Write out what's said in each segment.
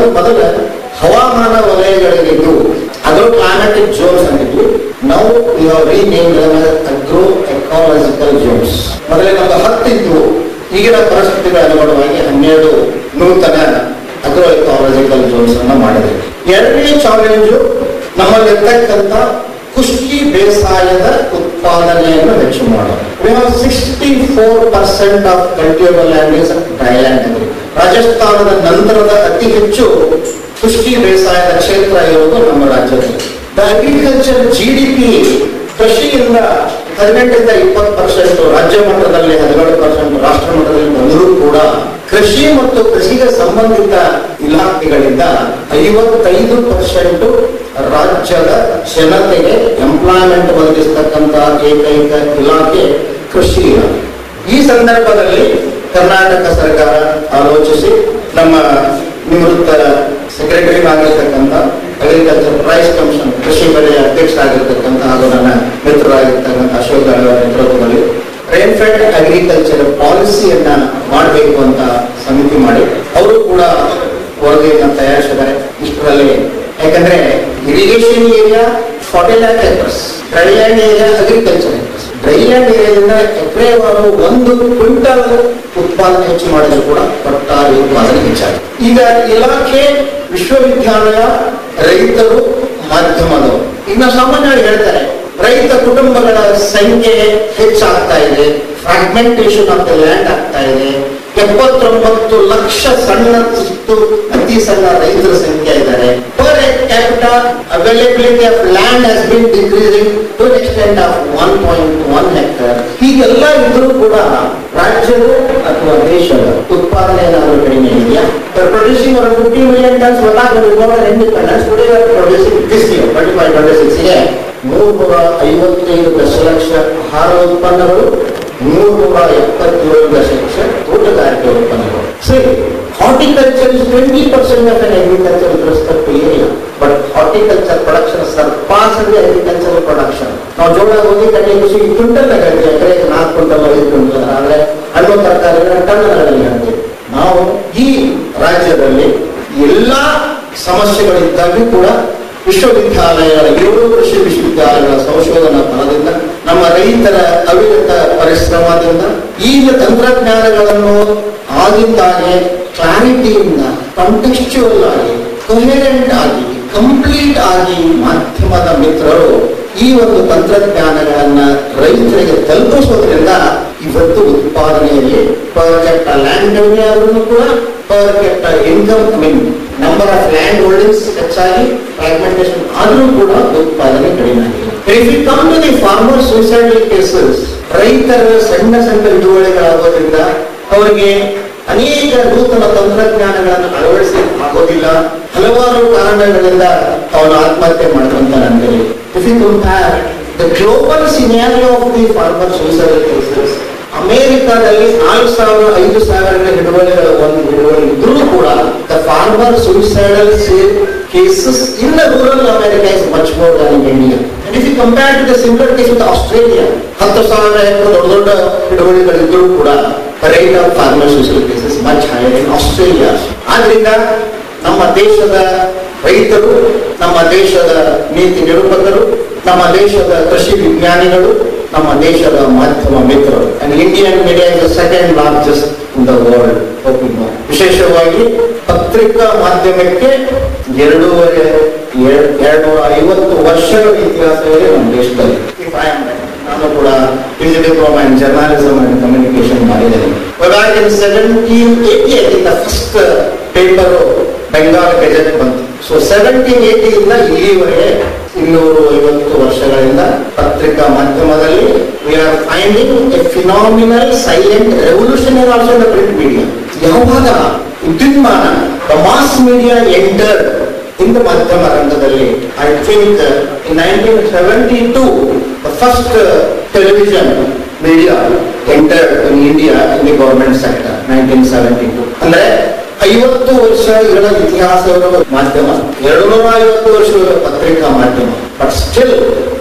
ಮೊದಲ ಹವಾಮಾನ ವಲಯಗಳಿದ್ದು ಅಗ್ರೋ ಕ್ಲೈಮ್ಯಾಟಿಕ್ ಜೋನ್ಸ್ ಅಂತಿದ್ವು ನಾವು ನಾವು ರೀನೇಮ್ ಅಗ್ರೋ ಎಕಾಲಜಿಕಲ್ ಜೋನ್ಸ್ ಮೊದಲೇ ನಮ್ದು ಹತ್ತಿದ್ವು ಈಗಿನ ಪರಿಸ್ಥಿತಿಗಳ ಅನುಗುಣವಾಗಿ ಹನ್ನೆರಡು ನೂತನ ಅಗ್ರೋ ಎಕಾಲಜಿಕಲ್ ಜೋನ್ಸ್ ಅನ್ನ ಮಾಡಿದೆ ಎರಡನೇ ಚಾಲೆಂಜು ನಮ್ಮಲ್ಲಿರ್ತಕ್ಕಂಥ ಕುಷ್ಕಿ ಬೇಸಾಯದ ಉತ್ಪಾದನೆಯನ್ನು ಹೆಚ್ಚು ಮಾಡೋದು we have sixty four percent of cultivable land is dry land ರಾಜಸ್ಥಾನದ ನಂತರದ ಅತಿ ಹೆಚ್ಚು ಕುಷ್ಕಿ ಬೇಸಾಯದ ಕ್ಷೇತ್ರ ಇರುವುದು ನಮ್ಮ ರಾಜ್ಯದಲ್ಲಿ the agriculture G D P ಕೃಷಿಯಿಂದ ಹದಿನೆಂಟರಿಂದ ಇಪ್ಪತ್ತು ಪರ್ಸೆಂಟ್ ರಾಜ್ಯ ಮಟ್ಟದಲ್ಲಿ ಹದಿನೇಳು ಪರ್ಸೆಂಟ್ ರಾಷ್ಟ್ರ ಮಟ್ಟದಲ್ಲಿ ಬಂದರೂ ಕೂಡ ಕೃಷಿ ಮತ್ತು ಕೃಷಿಗೆ ಸಂಬಂಧಿತ ಇಲಾಖೆಗಳಿಂದ ಐವತ್ತೈದು ಪರ್ಸೆಂಟ್ ರಾಜ್ಯದ ಜನತೆಗೆ ಎಂಪ್ಲಾಯ್ಮೆಂಟ್ ಒದಗಿಸ್ತಕ್ಕಂಥ ಏಕೈಕ ಇಲಾಖೆ ಕೃಷಿ ಇಲಾಖೆ ಈ ಸಂದರ್ಭದಲ್ಲಿ ಕರ್ನಾಟಕ ಸರ್ಕಾರ ಆಲೋಚಿಸಿ ನಮ್ಮ ನಿವೃತ್ತ ಸೆಕ್ರೆಟರಿ ಆಗಿರ್ತಕ್ಕಂಥ ಅಗ್ರಿಕಲ್ಚರ್ ಪ್ರೈಸ್ ಕಮಿಷನ್ ಕೃಷಿ ಬೆಲೆಯ ಅಧ್ಯಕ್ಷರಾಗಿರ್ತಕ್ಕಂಥ ಹಾಗೂ ನನ್ನ ಮಿತ್ರರಾಗಿರ್ತಕ್ಕಂಥ ಅಶೋಕ್ ಅವರ ನೇತೃತ್ವದಲ್ಲಿ ರೇನ್ಫೆಡ್ ಅಗ್ರಿಕಲ್ಚರ್ ಪಾಲಿಸಿಯನ್ನ ಮಾಡಬೇಕು ಅಂತ ಸಮಿತಿ ಮಾಡಿ ಅವರು ಕೂಡ ವರದಿಯನ್ನ ತಯಾರಿಸಿದ್ದಾರೆ ಇಷ್ಟರಲ್ಲಿ ಯಾಕಂದ್ರೆ irrigation area forty lakh acres dry land area agriculture acres dry land ಏರಿಯಾದಿಂದ ಎಕರೆವಾರು ಒಂದು ಕ್ವಿಂಟಲ್ ಉತ್ಪಾದನೆ ಹೆಚ್ಚು ಮಾಡಿದ್ರು ಕೂಡ ಒಟ್ಟಾರೆ ಉತ್ಪಾದನೆ ಹೆಚ್ಚಾಗಿದೆ ಈಗ ಇಲಾಖೆ ವಿಶ್ವವಿದ್ಯಾಲಯ ರೈತರು ಮಾಧ್ಯಮದವರು ಈಗ ನಾವು ಸಾಮಾನ್ಯವಾಗಿ ಹೇಳ್ತಾರೆ ರೈತ ಕುಟುಂಬಗಳ ಸಂಖ್ಯೆ ಹೆಚ್ಚಾಗ್ತಾ ಇದೆ ಫ್ರಾಗ್ಮೆಂಟೇಶನ್ ಆಫ್ ದ ಲ್ಯಾಂಡ್ ಆಗ್ತಾ ಇದೆ ಎಪ್ಪತ್ತೊಂಬತ್ತು ಲಕ್ಷ ಸಣ್ಣ ಇಷ್ಟು ಅತಿ ಸಣ್ಣ ರೈತರ ಸಂಖ್ಯೆ ಇದ್ದಾರೆ per capita availability of land has been decreasing to extent of one point one hectare ಹೀಗೆಲ್ಲ ಇದ್ರೂ ಕೂಡ ರಾಜ್ಯದ ಅಥವಾ ದೇಶದ ಉತ್ಪಾದನೆ ಏನಾದರೂ ಕಡಿಮೆ ಇದೆಯಾ ಪ್ರೊಡ್ಯೂಸಿಂಗ್ ಒಂದು ಫಿಫ್ಟಿ ಮಿಲಿಯನ್ ಟನ್ಸ್ ಒಳಗೆ independence producing this year twenty five twenty ಸಿಕ್ಸ್ಗೆ ನೂರ ಐವತ್ತೈದು ದಶಲಕ್ಷ ಆಹಾರ ಉತ್ಪನ್ನಗಳು ನೂರ ಎಪ್ಪತ್ತೇಳು ದಶಲಕ್ಷ ತೋಟಗಾರಿಕೆ ಉತ್ಪನ್ನಗಳು ಸರಿ horticulture is twenty percent of agriculture with respect to area but horticulture production surpass agriculture production ನಾವು ಜೋಳ ಹೋಗಿ ಕಡ್ಲೆ ಕೃಷಿ ಕ್ವಿಂಟಲ್ ಹೇಳ್ತೀವಿ ಎಕರೆಗೆ ನಾಲ್ಕು ಕ್ವಿಂಟಲ್ ಐದು ಕ್ವಿಂಟಲ್ ಆದ್ರೆ ಹಣ್ಣು ತರಕಾರಿಗಳ ಟನ್ಗಳಲ್ಲಿ ಹೇಳ್ತೀವಿ ನಾವು ಈ ರಾಜ್ಯದಲ್ಲಿ ಎಲ್ಲಾ ಸಮಸ್ಯೆಗಳಿದ್ದಾಗ್ಯೂ ಕೂಡ ವಿಶ್ವವಿದ್ಯಾಲಯಗಳ ಏಳು ಕೃಷಿ ವಿಶ್ವವಿದ್ಯಾಲಯಗಳ ಸಂಶೋಧನಾ ಫಲದಿಂದ ನಮ್ಮ ರೈತರ ಅವಿರತ ಪರಿಶ್ರಮದಿಂದ ಈಗ ತಂತ್ರಜ್ಞಾನಗಳನ್ನು ಆಗಿಂದಾಗೆ ಕ್ಲಾರಿಟಿಯಿಂದ ಕಾಂಟೆಕ್ಸ್ಚುವಲ್ ಆಗಿ ಕೊಹೆರೆಂಟ್ ಆಗಿ ಕಂಪ್ಲೀಟ್ ಆಗಿ ಮಾಧ್ಯಮದ ಮಿತ್ರರು ಈ ಒಂದು ತಂತ್ರಜ್ಞಾನಗಳನ್ನ ರೈತರಿಗೆ ತಲುಪಿಸೋದ್ರಿಂದ ಇವತ್ತು ಉತ್ಪಾದನೆಯಲ್ಲಿ ಪರ್ ಕೆಟ್ಟ ಲ್ಯಾಂಡ್ ಆದ್ರೂ ಕೂಡ per capita income mean number of land holdings ಹೆಚ್ಚಾಗಿ ಫ್ರಾಗ್ಮೆಂಟೇಶನ್ ಆದ್ರೂ ಕೂಡ ಉತ್ಪಾದನೆ ಕಡಿಮೆ ಆಗಿದೆ if you come to the farmer suicidal cases ರೈತರ ಸಣ್ಣ ಸಣ್ಣ ಹಿಡುವಳಿಗಳಾಗೋದ್ರಿಂದ ಅವರಿಗೆ ಅನೇಕ ನೂತನ ತಂತ್ರಜ್ಞಾನಗಳನ್ನು ಅಳವಡಿಸಿ ಆಗೋದಿಲ್ಲ ಹಲವಾರು ಕಾರಣಗಳಿಂದ ಅವನು ಆತ್ಮಹತ್ಯೆ ಮಾಡ್ಕೊಂತ ನನಗೆ if you compare the global scenario of the farmer suicidal cases ಅಮೆರಿಕಾದಲ್ಲಿ ನಾಲ್ಕು ಸಾವಿರ ಐದು ಸಾವಿರ ಹಿಡುವಳಿಗಳ ಒಂದು ಹಿಡುವಳಿ ಇದ್ರೂ ಕೂಡ the farmer suicidal cases in the rural America is much more than in India and if you compare to the similar case with Australia ಹತ್ತು ಸಾವಿರ ಎಕರೆ ದೊಡ್ಡ ದೊಡ್ಡ ಹಿಡುವಳಿಗಳಿದ್ರೂ ಕೂಡ rate of farmer suicidal cases much higher in Australia ಆದ್ರಿಂದ ನಮ್ಮ ದೇಶದ ರೈತರು ನಮ್ಮ ದೇಶದ ನೀತಿ ನಿರೂಪಕರು ನಮ್ಮ ದೇಶದ ಕೃಷಿ ವಿಜ್ಞಾನಿಗಳು ನಮ್ಮ ದೇಶದ ಮಾಧ್ಯಮ ಮಿತ್ರರು and Indian media is second largest in the world ವಿಶೇಷವಾಗಿ ಪತ್ರಿಕಾ ಮಾಧ್ಯಮಕ್ಕೆ ಎರಡೂವರೆ ಎರಡು ಐವತ್ತು ವರ್ಷಗಳ ಇತಿಹಾಸ ಇದೆ ನಮ್ಮ ದೇಶದಲ್ಲಿ If I am right. ನಾನು ಕೂಡ P G diploma in journalism and communication ಮಾಡಿದ್ದೇನೆ back in seventeen eighty I first paper Bengal gazette ಬಂತು ಸೊ ಸೆವೆಂಟೀನ್ ಏಟಿಯಿಂದ ಇಲ್ಲಿವರೆಗೆ ಇನ್ನೂರು ಐವತ್ತು ವರ್ಷಗಳಿಂದ ಪತ್ರಿಕಾ ಮಾಧ್ಯಮದಲ್ಲಿ we are finding a phenomenal silent revolution in also the print media ಯಾವಾಗ ವಿದ್ಯುನ್ಮಾನ the mass media enter in the ಮಾಧ್ಯಮ ರಂಗದಲ್ಲಿ I think in nineteen seventy two the first television media enter in India in the government sector nineteen seventy two ಅಂದ್ರೆ ಐವತ್ತು ವರ್ಷಗಳ ಇತಿಹಾಸದ ಮಾಧ್ಯಮ ಎರಡು ನೂರ ಐವತ್ತು ವರ್ಷಗಳ ಪತ್ರಿಕಾ ಮಾಧ್ಯಮ but still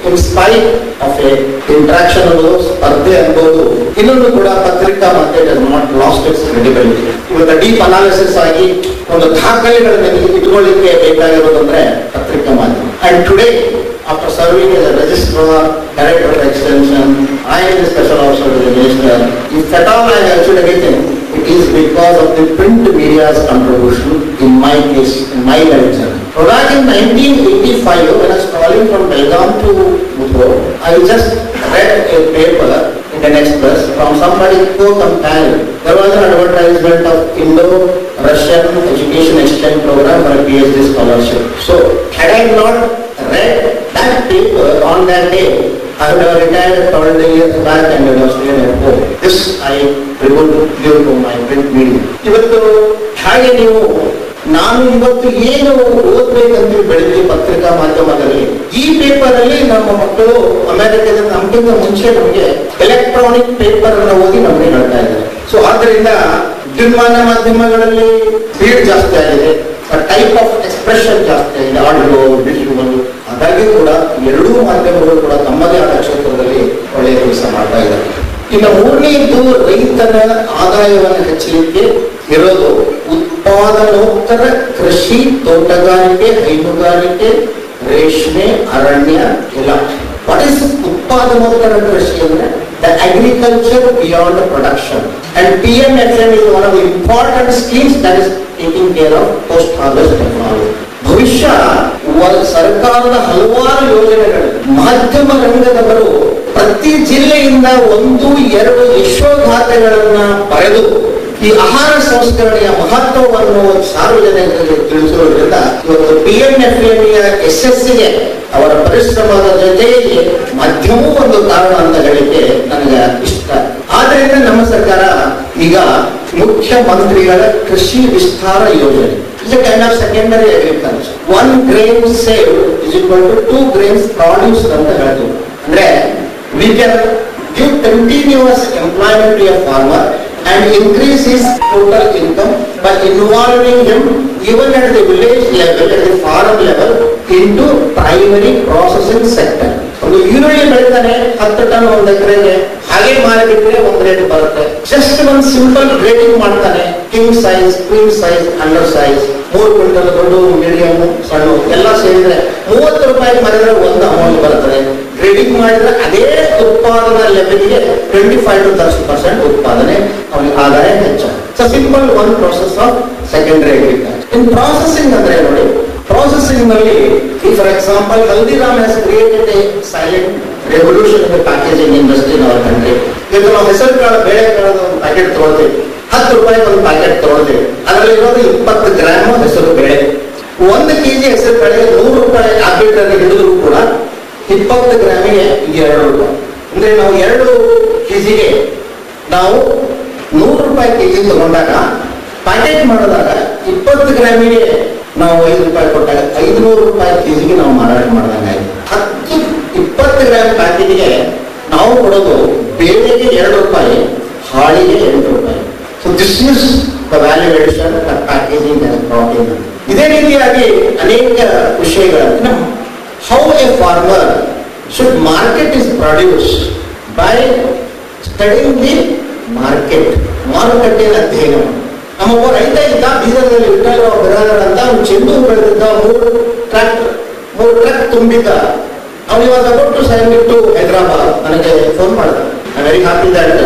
in spite of a interaction ಅನ್ಬೋದು ಸ್ಪರ್ಧೆ ಅನ್ಬೋದು ಇನ್ನೊಂದು ಕೂಡ ಪತ್ರಿಕಾ ಮಾಧ್ಯಮ ನಾಟ್ ಲಾಸ್ಟ್ ಇಟ್ಸ್ ಕ್ರೆಡಿಬಿಲಿಟಿ ಇವತ್ತು ಡೀಪ್ ಅನಾಲಿಸಿಸ್ ಆಗಿ ಒಂದು ದಾಖಲೆಗಳನ್ನ ಇಟ್ಕೊಳ್ಳಿಕ್ಕೆ ಬೇಕಾಗಿರೋದಂದ್ರೆ ಪತ್ರಿಕಾ ಮಾಧ್ಯಮ and today after serving as a registrar, director of extension, I am the special officer to the minister. If at all I have achieved anything, it is because of the print media's contribution in my case, in my life journey. So back in 1985, when I was traveling from Belgaum to Mutro, I just read a paper in an express from somebody who compared. There was an advertisement of Indo-Russian education exchange program for a PhD scholarship. So had I not read that paper on that day, I would have retired 12 years back and would have stayed at home. This I would give to my print media. ಇವತ್ತು ಹಾಗೆ ನೀವು ನಾನು ಇವತ್ತು ಏನು ಓದ್ಬೇಕಂತ ಬೆಳಿಗ್ಗೆ ಪತ್ರಿಕಾ ಮಾಧ್ಯಮದಲ್ಲಿ ಈ ಪೇಪರ್ ಅಲ್ಲಿ ನಮ್ಮ ಮಕ್ಕಳು ಅಮೆರಿಕದ ನಮ್ಗಿಂತ ಮುಂಚೆ ನಮಗೆ ಎಲೆಕ್ಟ್ರಾನಿಕ್ ಪೇಪರ್ ಅನ್ನ ಓದಿ ನಮಗೆ ಹೇಳ್ತಾ ಇದ್ದಾರೆ ಸೊ ಆದ್ರಿಂದ ವಿದ್ಯುನ್ಮಾನ ಮಾಧ್ಯಮಗಳಲ್ಲಿ ಸ್ಪೀಡ್ ಜಾಸ್ತಿ ಆಗಿದೆ ಟೈಪ್ ಆಫ್ ಎಕ್ಸ್ಪ್ರೆಷನ್ ಜಾಸ್ತಿ ಆಗಿದೆ ಆಡಿಯೋ ವಿಜುವಲ್ ಹಾಗಾಗಿ ಕೂಡ ಎರಡೂ ಮಾಧ್ಯಮಗಳು ಕೂಡ ತಮ್ಮದೇ ಆದ ಕ್ಷೇತ್ರದಲ್ಲಿ ಒಳ್ಳೆಯ ಕೆಲಸ ಮಾಡ್ತಾ ಇದ್ದಾರೆ ಇನ್ನು ಮೂರನೇದು ರೈತನ ಆದಾಯವನ್ನು ಹೆಚ್ಚಲಿಕ್ಕೆ ಇರೋದು ಉತ್ಪಾದನೋತ್ತರ ಕೃಷಿ ತೋಟಗಾರಿಕೆ ಹೈನುಗಾರಿಕೆ ರೇಷ್ಮೆ ಅರಣ್ಯ ಇಲಾಖೆ ವಾಟ್ ಇಸ್ ಉತ್ಪಾದನೋತ್ತರ ಕೃಷಿ ಅಂದ್ರೆ the agriculture beyond production and P M F M is one of important schemes that is taking care of post harvest technology ಭವಿಷ್ಯ ವ- ಸರ್ಕಾರದ ಹಲವಾರು ಯೋಜನೆಗಳು ಮಾಧ್ಯಮ ರಂಗದವರು ಪ್ರತಿ ಜಿಲ್ಲೆಯಿಂದ ಒಂದು ಎರಡು ಯಶೋಗಾಥೆಗಳನ್ನ ಬರೆದು ಈ ಆಹಾರ ಸಂಸ್ಕರಣೆಯ ಮಹತ್ವವನ್ನು ಸಾರ್ವಜನಿಕರಿಗೆ ತಿಳಿಸಿರೋದ್ರಿಂದ ಇವತ್ತು ಪಿ ಎಂ ಎಫ್ ಯಶಸ್ಸಿಗೆ ಅವರ ಪರಿಶ್ರಮದ ಜೊತೆಗೆ ಮಾಧ್ಯಮವೂ ಒಂದು ಕಾರಣ ಅಂತ ಹೇಳಿಕ್ಕೆ ನನಗೆ ಇಷ್ಟ ಆದ್ರಿಂದ ನಮ್ಮ ಸರ್ಕಾರ ಈಗ ಮುಖ್ಯಮಂತ್ರಿಗಳ ಕೃಷಿ ವಿಸ್ತಾರ ಯೋಜನೆ is kind of secondary agriculture one grain save is equal to two grains produce ಅಂತ ಹೇಳ್ತೀವಿ ಅಂದ್ರೆ we can give continuous employment to a farmer and increase his total income by involving him even at the village level, at the farm level, into primary processing sector. ಒಂದು ಈರುಳ್ಳಿ ಬೆಳಿತಾನೆ ಹತ್ತು ton ಒಂದು ಎಕರೆಗೆ ಹಾಗೆ ಮಾರಿಬಿಟ್ರೆ ಒಂದ್ ರೇಟ್ ಬರುತ್ತೆ just ಒಂದು ಸಿಂಪಲ್ ಗ್ರೇಡಿಂಗ್ ಮಾಡ್ತಾನೆ king size queen size under size ಮೂರು ಕ್ವಿಂಟಲ್ ದೊಡ್ಡ ಮೀಡಿಯಂ ಸಣ್ಣ ಎಲ್ಲ ಸೇರಿದ್ರೆ ಮೂವತ್ತು ರೂಪಾಯಿ ಮಾಡಿದ್ರೆ ಒಂದು ಅಮೌಂಟ್ ಬರ್ತದೆ ಗ್ರೇಡಿಂಗ್ ಮಾಡಿದ್ರೆ ಅದೇ ಉತ್ಪಾದನಾ ಲೆವೆಲ್ಗೆ twenty five to thirty percent ಉತ್ಪಾದನೆ ಅವನಿಗೆ ಆದಾಯ ಹೆಚ್ಚು so simple one process of secondary agriculture in processing ಅಂದ್ರೆ ನೋಡಿ ಪ್ರಾಸೆಸಿಂಗ್ ನಲ್ಲಿ for example Haldiram has created a silent revolution in packaging industry in our country ಇವತ್ತು ನಾವು ಹೆಸರು ಕಾಳು ಬೇಳೆ ಕಾಳದ ಒಂದು ಪ್ಯಾಕೆಟ್ ತಗೊಳ್ತೀವಿ ಹತ್ತು ರೂಪಾಯಿ ಒಂದು ಪ್ಯಾಕೆಟ್ ತಗೊಳ್ತೀವಿ ಅದರಲ್ಲಿ ಇರೋದು ಇಪ್ಪತ್ತು ಗ್ರಾಮ್ ಹೆಸರು ಬೇಳೆ ಒಂದು ಕೆಜಿ ಹೆಸರು ಬೇಳೆಗೆ ನೂರು ರೂಪಾಯಿ ಆರ್ಬಿಟ್ರನ್ನ ಹಿಡಿದ್ರು ಕೂಡ ಇಪ್ಪತ್ತು ಗ್ರಾಮಿಗೆ ಎರಡು ರೂಪಾಯಿ ಅಂದ್ರೆ ನಾವು ಎರಡು ಕೆಜಿಗೆ ನಾವು ನೂರು ರೂಪಾಯಿ ಕೆಜಿ ತಗೊಂಡಾಗ ಪ್ಯಾಕೆಟ್ ಮಾಡಿದಾಗ ಇಪ್ಪತ್ತು ಗ್ರಾಮಿಗೆ ನಾವು ಐದು ರೂಪಾಯಿ ಕೊಟ್ಟಾಗ ಐದುನೂರು ರೂಪಾಯಿ ಕೆಜಿಗೆ ನಾವು ಮಾರಾಟ ಮಾಡಿದಂಗೆ ಆಯ್ತು ಹತ್ತು ಇಪ್ಪತ್ತು ಗ್ರಾಮ್ ಪ್ಯಾಕೆಟ್ಗೆ ನಾವು ಕೊಡೋದು ಬೇಳೆಗೆ ಎರಡು ರೂಪಾಯಿ ಹಾಳಿಗೆ ಎಂಟು ರೂಪಾಯಿ so this is the value addition the packaging protein ಇದೇ ರೀತಿಯಾಗಿ ಅನೇಕ ವಿಷಯಗಳನ್ನು how a farmer should market is produce by studying the market ಮಾರುಕಟ್ಟೆಯ ಅಧ್ಯಯನ ನಮ್ಮ ಒಬ್ಬ ರೈತ ಇದ್ದ ಬೀದರ್ನಲ್ಲಿ ವಿಠ್ಠಲರಾವ್ ಬಿರಾದರ್ ಅಂತ ಅವ್ನು ಚೆಂಡು ಹೂ ಬೆಳೆದಿದ್ದ ಮೂರು ಟ್ರಕ್ ಮೂರು ಟ್ರಕ್ ತುಂಬಿದ್ದ ಅವನು ಇವಾಗ ಕೊಟ್ಟು ಸೈನ್ ಟು ಹೈದರಾಬಾದ್ ನನಗೆ ಫೋನ್ ಮಾಡಿದ I very happy that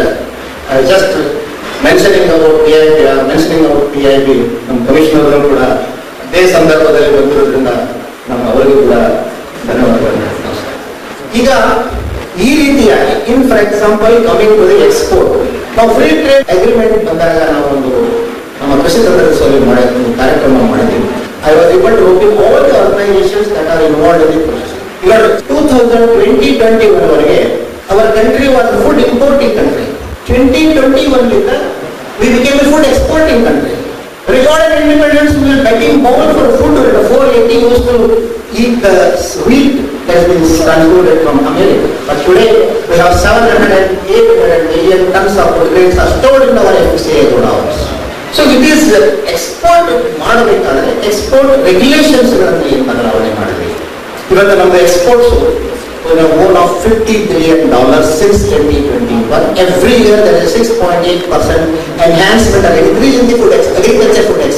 just mentioning ಅವರು ಪಿ ಐ ಬಿ ಮೆನ್ಷನಿಂಗ್ ಅವರು ಪಿ ಐ ಬಿ ನಮ್ಮ ಕಮಿಷನರ್ ಕೂಡ ಅದೇ ಸಂದರ್ಭದಲ್ಲಿ ಬಂದಿರೋದ್ರಿಂದ ನಮ್ಮ ಅವರಿಗೂ ಕೂಡ ಧನ್ಯವಾದಗಳು ನಮಸ್ಕಾರ. ಈಗ ಈ ರೀತಿಯಾಗಿ in for example coming to the export ನಾವು ಫ್ರೀ ಟ್ರೇಡ್ ಅಗ್ರಿಮೆಂಟ್ ಬಂದಾಗ ನಾವು ಒಂದು ನಮ್ಮ ಕೃಷಿ ತಂತ್ರದಲ್ಲಿ ಮಾಡಿ ಒಂದು ಕಾರ್ಯಕ್ರಮ ಮಾಡಿದ್ವಿ I was able to work in all the organisations that are involved in the process ಈಗ two thousand twenty twenty one ವರೆಗೆ our country was food importing country twenty twenty one ಲಿಂದ we became a food exporting country Regarding independence, we were begging more for food. The 480 used to eat the wheat that has been transported from America. But today, we have 700 and 800 million tons of food grains are stored in our FCA godowns. So it is export ಮಾಡಬೇಕಾದ್ರೆ export regulations ಗಳನ್ನು ಏನು ಬದಲಾವಣೆ ಮಾಡಬೇಕು ಇವತ್ತು ನಮ್ದು exports in a goal of 50 billion dollars since 2021. Every year there is 6.8 percent enhancement or increase in the food ex- agriculture food